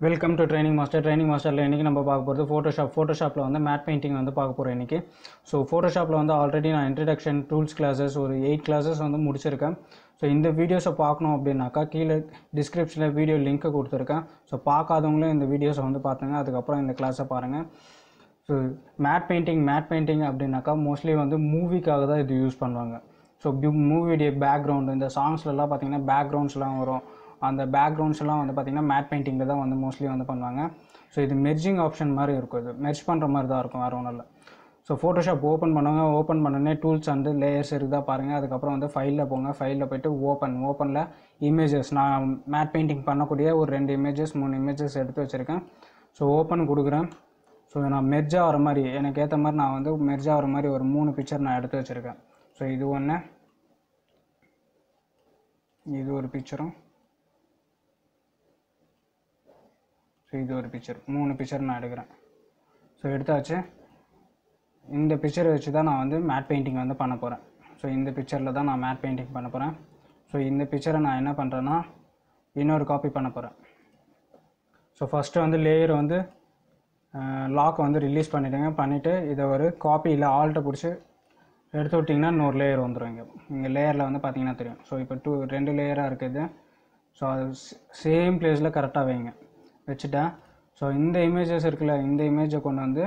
welcome to training master training மாஸ்டரில் இன்றைக்கி நம்ம பார்க்க போகிறது ஃபோட்டோஷாப் ஃபோட்டோஷாப்பில் வந்து மேட் பெயிண்டிங் வந்து பார்க்க போகிறோம் இன்றைக்கி ஸோ ஃபோட்டோஷாப்பில் வந்து ஆல்ரெடி நான் இன்ட்ரடக்ஷன் டூல்ஸ் கிளாஸஸ் ஒரு எயிட் கிளாஸஸ் வந்து முடிச்சிருக்கேன் ஸோ இந்த வீடியோஸை பார்க்கணும் அப்படின்னாக்கா கீழே டிஸ்கிரிப்ஷனில் வீடியோ லிங்க்கை கொடுத்துருக்கேன் ஸோ பார்க்காதவங்களும் இந்த வீடியோஸை வந்து பார்த்துங்க அதுக்கப்புறம் இந்த கிளாஸை பாருங்கள் so matte painting matte painting அப்படின்னாக்கா மோஸ்ட்லி வந்து மூவிக்காக தான் இது யூஸ் பண்ணுவாங்க ஸோ மூவியுடைய பேக்ரவுண்டு இந்த சாங்ஸ்லலாம் பார்த்தீங்கன்னா பேக்ரவுண்ட்ஸ்லாம் வரும் அந்த பேக்ரவுண்ட்ஸ் எல்லாம் வந்து பார்த்திங்கன்னா மேட் பெயிண்டிங்கில் தான் வந்து மோஸ்ட்லி வந்து பண்ணுவாங்க ஸோ இது மெர்ஜிங் ஆப்ஷன் மாதிரி இருக்கும் இது மெர்ஜ் பண்ணுற மாதிரி தான் இருக்கும் வேறு ஒன்றும் இல்லை ஸோ ஃபோட்டோஷாப் ஓப்பன் பண்ணுவாங்க ஓப்பன் பண்ணனே டூல்ஸ் வந்து லேயர்ஸ் இருக்குதா பாருங்கள் அதுக்கப்புறம் வந்து ஃபைலில் போங்க ஃபைலில் போயிட்டு ஓப்பன் ஓப்பனில் இமேஜஸ் நான் மேட் பெயிண்டிங் பண்ணக்கூடிய ஒரு ரெண்டு இமேஜஸ் மூணு இமேஜஸ் எடுத்து வச்சுருக்கேன் ஸோ ஓப்பன் கொடுக்குறேன் ஸோ நான் மெர்ஜ் ஆகிற மாதிரி எனக்கு ஏற்ற மாதிரி நான் வந்து மெர்ஜ் ஆகிற மாதிரி ஒரு மூணு பிக்சர் நான் எடுத்து வச்சுருக்கேன் ஸோ இது ஒன்று இது ஒரு பிக்சரும் ஸோ இது ஒரு பிக்சர் மூணு பிக்சர் நான் எடுக்கிறேன் ஸோ எடுத்தாச்சு இந்த பிக்சரை வச்சு தான் நான் வந்து மேட் பெயிண்டிங் வந்து பண்ண போகிறேன் ஸோ இந்த பிக்சரில் தான் நான் மேட் பெயிண்டிங் பண்ண போகிறேன் ஸோ இந்த பிக்சரை நான் என்ன பண்ணுறேன்னா இன்னொரு காப்பி பண்ண போகிறேன் ஸோ ஃபஸ்ட்டு வந்து லேயர் வந்து லாக்கை வந்து ரிலீஸ் பண்ணிவிடுங்க பண்ணிவிட்டு இதை ஒரு காப்பி இல்லை ஆல்ட்டை பிடிச்சி எடுத்து விட்டிங்கன்னா இன்னொரு லேயர் வந்துடும் இங்கே இங்கே லேயரில் வந்து பார்த்தீங்கன்னா தெரியும் ஸோ இப்போ டூ ரெண்டு லேயராக இருக்குது ஸோ அது சேம் பிளேஸில் கரெக்டாக வைங்க வச்சுட்டேன் ஸோ இந்த இமேஜஸ் இருக்குல்ல இந்த இமேஜை கொண்டு வந்து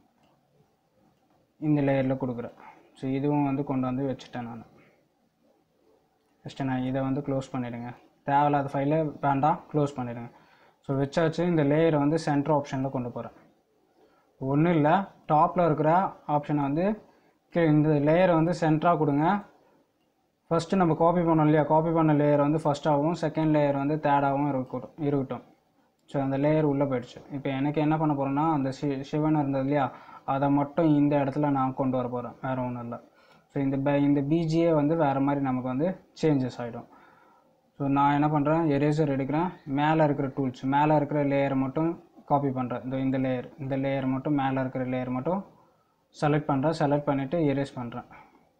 இந்த லேயரில் கொடுக்குறேன் ஸோ இதுவும் வந்து கொண்டு வந்து வச்சுட்டேன் நான் ஃபஸ்ட்டு நான் இதை வந்து க்ளோஸ் பண்ணிவிடுங்க தேவையில்லாத ஃபைலை வேண்டாம் க்ளோஸ் பண்ணிவிடுங்க ஸோ வச்சாச்சு இந்த லேயரை வந்து சென்டர் ஆப்ஷனில் கொண்டு போகிறேன் ஒன்றும் இல்லை டாப்பில் இருக்கிற ஆப்ஷனை வந்து கீழே இந்த லேயரை வந்து சென்டராக கொடுங்க ஃபஸ்ட்டு நம்ம காப்பி பண்ணோம் இல்லையா காப்பி பண்ண லேயர் வந்து ஃபஸ்ட்டாகவும் செகண்ட் லேயர் வந்து தேர்டாகவும் இருக்கட்டும் இருக்கட்டும் ஸோ அந்த லேயர் உள்ளே போயிடுச்சு இப்போ எனக்கு என்ன பண்ண போகிறேன்னா அந்த சி சிவன் இருந்தது இல்லையா அதை மட்டும் இந்த இடத்துல நான் கொண்டு வர போகிறேன் வேறு ஒன்றும் இல்லை ஸோ இந்த ப இந்த பிஜியே வந்து வேறு மாதிரி நமக்கு வந்து சேஞ்சஸ் ஆகிடும் ஸோ நான் என்ன பண்ணுறேன் எரேசர் எடுக்கிறேன் மேலே இருக்கிற டூல்ஸ் மேலே இருக்கிற லேயரை மட்டும் காப்பி பண்ணுறேன் இந்த இந்த லேயர் இந்த லேயர் மட்டும் மேலே இருக்கிற லேயர் மட்டும் செலக்ட் பண்ணுறேன் செலக்ட் பண்ணிவிட்டு எரேஸ் பண்ணுறேன்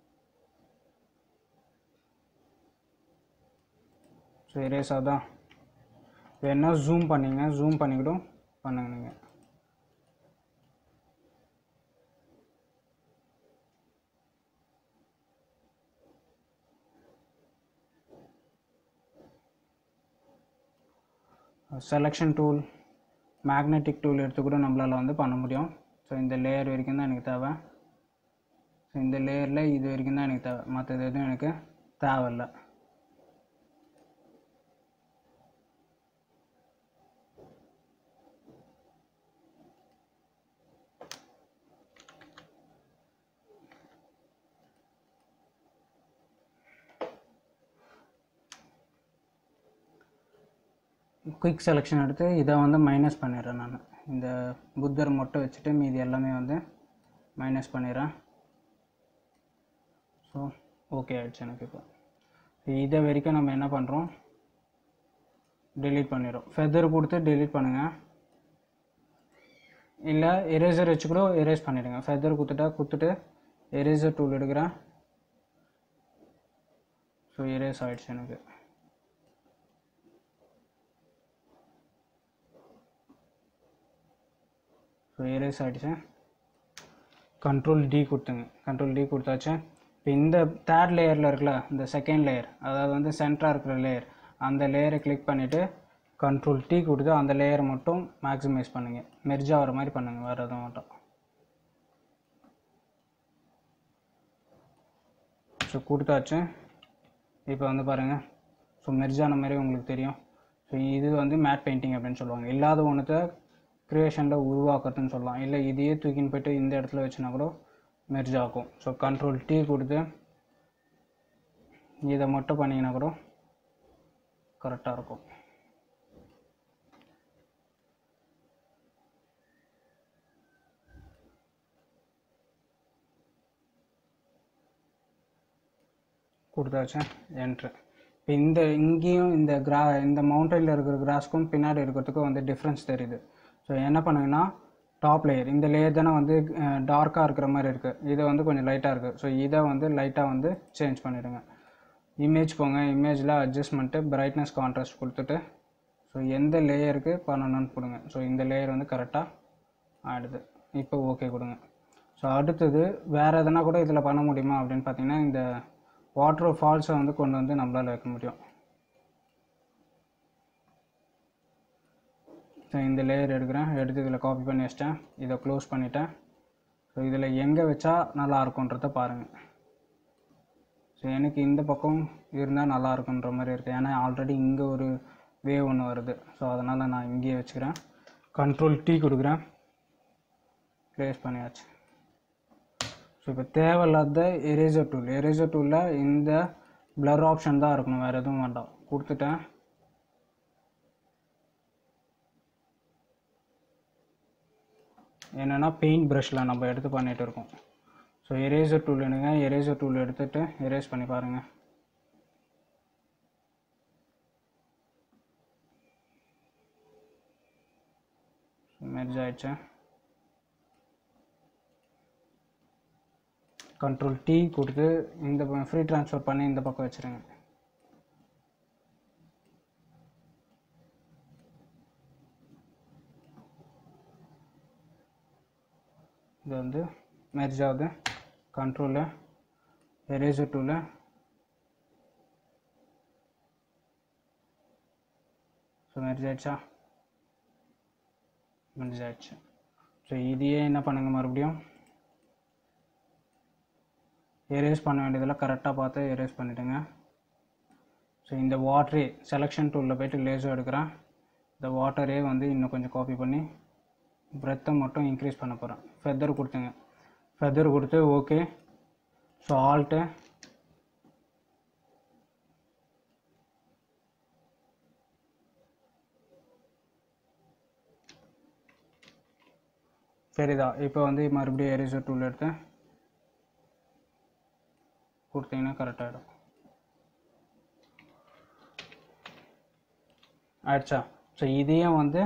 ஸோ எரேஸ் அதான் வேணா ஜூம் பண்ணிங்க ஜூம் பண்ணிக்கிட்டும் பண்ணுங்க நீங்கள் செலெக்ஷன் டூல் மேக்னெட்டிக் டூல் எடுத்து கூட நம்மளால் வந்து பண்ண முடியும் ஸோ இந்த லேயர் வரைக்கும் தான் எனக்கு தேவை ஸோ இந்த லேயரில் இது வரைக்கும் தான் எனக்கு தேவை மற்றது எதுவும் எனக்கு தேவையில்லை குயிக் செலெக்ஷன் எடுத்து இதை வந்து மைனஸ் பண்ணிடுறேன் நான் இந்த புத்தர் மட்டும் வச்சுட்டு மீதி எல்லாமே வந்து மைனஸ் பண்ணிடுறேன் ஸோ ஓகே ஆகிடுச்சு எனக்கு இப்போ இதை வரைக்கும் நம்ம என்ன பண்ணுறோம் டெலீட் பண்ணிடுறோம் ஃபெதர் கொடுத்து டெலீட் பண்ணுங்கள் இல்லை எரேசர் வச்சு கூட எரேஸ் பண்ணிவிடுங்க ஃபெதர் கொடுத்துட்டா கொடுத்துட்டு எரேசர் டூல் எடுக்கிறேன் ஸோ எரேஸ் ஆகிடுச்சு எனக்கு ஸோ எரேஸ் ஆகிடுச்சு கண்ட்ரோல் டி கொடுத்துங்க கண்ட்ரோல் டி கொடுத்தாச்சு இப்போ இந்த தேர்ட் லேயரில் இருக்குல்ல இந்த செகண்ட் லேயர் அதாவது வந்து சென்டராக இருக்கிற லேயர் அந்த லேயரை கிளிக் பண்ணிவிட்டு கண்ட்ரோல் டி கொடுத்து அந்த லேயரை மட்டும் மேக்ஸிமைஸ் பண்ணுங்கள் மெர்ஜ் ஆகிற மாதிரி பண்ணுங்கள் வேறு எதுவும் மட்டும் ஸோ கொடுத்தாச்சு இப்போ வந்து பாருங்கள் ஸோ மெர்ஜான மாதிரி உங்களுக்கு தெரியும் ஸோ இது வந்து மேட் பெயிண்டிங் அப்படின்னு சொல்லுவாங்க இல்லாத ஒன்றத்தை க்ரியேஷனில் உருவாக்குறதுன்னு சொல்லலாம் இல்லை இதையே தூக்கின்னு போயிட்டு இந்த இடத்துல வச்சுனா கூட மெர்ஜ் ஆகும் ஸோ கண்ட்ரோல் டீ கொடுத்து இதை மட்டும் பண்ணிங்கன்னா கூட கரெக்டாக இருக்கும் கொடுத்தாச்சு என்ட்ரு இப்போ இந்த இங்கேயும் இந்த கிரா இந்த மவுண்டனில் இருக்கிற கிராஸ்க்கும் பின்னாடி இருக்கிறதுக்கும் வந்து டிஃப்ரென்ஸ் தெரியுது ஸோ என்ன பண்ணுங்கன்னா டாப் லேயர் இந்த லேயர் தானே வந்து டார்க்காக இருக்கிற மாதிரி இருக்குது இது வந்து கொஞ்சம் லைட்டாக இருக்குது ஸோ இதை வந்து லைட்டாக வந்து சேஞ்ச் பண்ணிவிடுங்க இமேஜ் போங்க இமேஜில் அட்ஜஸ்ட்மெண்ட்டு பிரைட்னஸ் கான்ட்ராஸ்ட் கொடுத்துட்டு ஸோ ஸோ எந்த லேயருக்கு பண்ணணும்னு கொடுங்க ஸோ இந்த லேயர் வந்து கரெக்டாக ஆயிடுது இப்போ ஓகே கொடுங்க ஸோ அடுத்தது வேறு எதனா கூட இதில் பண்ண முடியுமா அப்படின்னு பார்த்தீங்கன்னா இந்த வாட்டர் ஃபால்ஸை வந்து கொண்டு வந்து நம்மளால் வைக்க முடியும் ஸோ இந்த லேயர் எடுக்கிறேன் எடுத்து இதில் காப்பி பண்ணி வச்சிட்டேன் இதை க்ளோஸ் பண்ணிட்டேன் ஸோ இதில் எங்கே வச்சா நல்லா இருக்குன்றத பாருங்கள் ஸோ எனக்கு இந்த பக்கம் இருந்தால் நல்லா இருக்குன்ற மாதிரி இருக்குது ஏன்னா ஆல்ரெடி இங்கே ஒரு வேவ் ஒன்று வருது ஸோ அதனால் நான் இங்கேயே வச்சுக்கிறேன் கண்ட்ரோல் டீ கொடுக்குறேன் ப்ளேஸ் பண்ணியாச்சு ஸோ இப்போ தேவையில்லாத எரேசர் டூல் எரேசர் டூலில் இந்த blur ஆப்ஷன் தான் இருக்கணும் வேறு எதுவும் வேண்டாம் கொடுத்துட்டேன் என்னென்னா பெயிண்ட் ப்ரஷில் நம்ம எடுத்து பண்ணிகிட்டு இருக்கோம் ஸோ எரேசர் டூல் எடுங்க எரேசர் டூல் எடுத்துகிட்டு எரேஸ் பண்ணி பாருங்கள் மெர்ஜ் ஆயிடுச்சு கண்ட்ரோல் டி கொடுத்து இந்த ஃப்ரீ ட்ரான்ஸ்ஃபர் பண்ணி இந்த பக்கம் வச்சுருங்க இது வந்து மெர்ஜ் ஆகுது control eraser tool so merge ஆயிடுச்சா மெர்ஜ் ஆயிடுச்சு ஸோ இதையே என்ன பண்ணுங்க மறுபடியும் எரேஸ் பண்ண வேண்டியதெல்லாம் கரெக்டாக பார்த்து எரேஸ் பண்ணிவிடுங்க ஸோ இந்த வாட்டரே செலெக்ஷன் டூலில் போய்ட்டு லேசர் எடுக்கிறேன் இந்த வாட்டரே வந்து இன்னும் கொஞ்சம் காப்பி பண்ணி பிரெத்தை மட்டும் இன்க்ரீஸ் பண்ண போகிறேன் ஃபெதர் கொடுத்துங்க ஃபெதர் கொடுத்து ஓகே ஸோ ஆல்ட்டு சரிதா இப்போ வந்து மறுபடியும் எரேசர் டூல் எடுத்து கொடுத்தீங்கன்னா கரெக்டாகிடும் ஆயிடுச்சா ஸோ இதையும் வந்து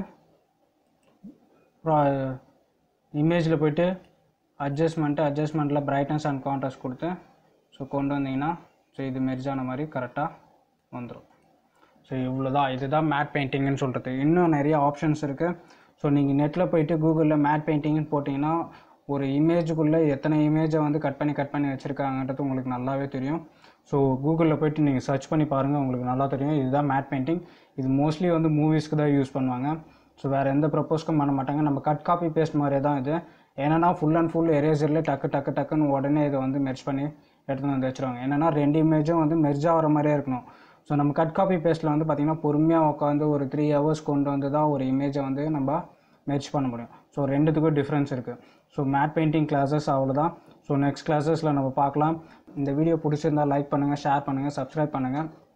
இமேஜில் போயிட்டு அட்ஜஸ்ட்மெண்ட்டு அட்ஜஸ்ட்மெண்ட்டில் பிரைட்னஸ் அண்ட் கான்ட்ராஸ்ட் கொடுத்து ஸோ கொண்டு வந்தீங்கன்னா ஸோ இது மெர்ஜான மாதிரி கரெக்டாக வந்துடும் ஸோ இவ்வளோ தான் இதுதான் மேட் பெயிண்டிங்னு சொல்கிறது இன்னும் நிறைய ஆப்ஷன்ஸ் இருக்குது ஸோ நீங்கள் நெட்டில் போயிட்டு கூகுளில் மேட் பெயிண்டிங்னு போட்டிங்கன்னா ஒரு இமேஜுக்குள்ளே எத்தனை இமேஜை வந்து கட் பண்ணி கட் பண்ணி வச்சுருக்காங்கன்றது உங்களுக்கு நல்லாவே தெரியும் ஸோ கூகுளில் போயிட்டு நீங்கள் சர்ச் பண்ணி பாருங்கள் உங்களுக்கு நல்லா தெரியும் இதுதான் மேட் பெயிண்டிங் இது மோஸ்ட்லி வந்து மூவிஸ்க்கு தான் யூஸ் பண்ணுவாங்க ஸோ வேறு எந்த ப்ரப்போஸ்க்கும் பண்ண மாட்டாங்க நம்ம கட் காப்பி பேஸ்ட் மாதிரியே தான் இது ஏன்னா ஃபுல் அண்ட் ஃபுல் எரேசரில் டக்கு டக்கு டக்குன்னு உடனே இதை வந்து மெர்ச் பண்ணி எடுத்துகிட்டு வந்து வச்சுருவாங்க என்னென்னா ரெண்டு இமேஜும் வந்து மெர்ஜ் ஆகிற மாதிரியே இருக்கணும் ஸோ நம்ம கட் காப்பி பேஸ்ட்டில் வந்து பார்த்திங்கன்னா பொறுமையாக உட்காந்து ஒரு த்ரீ ஹவர்ஸ் கொண்டு வந்து தான் ஒரு இமேஜை வந்து நம்ம மெர்ச் பண்ண முடியும் ஸோ ரெண்டுத்துக்கும் டிஃப்ரென்ஸ் இருக்குது ஸோ மேட் பெயிண்டிங் கிளாஸஸ் அவ்வளோதான் ஸோ நெக்ஸ்ட் கிளாஸஸில் நம்ம பார்க்கலாம் இந்த வீடியோ பிடிச்சிருந்தா லைக் பண்ணுங்கள் ஷேர் பண்ணுங்கள் சப்ஸ்கிரைப் பண்ணுங்கள்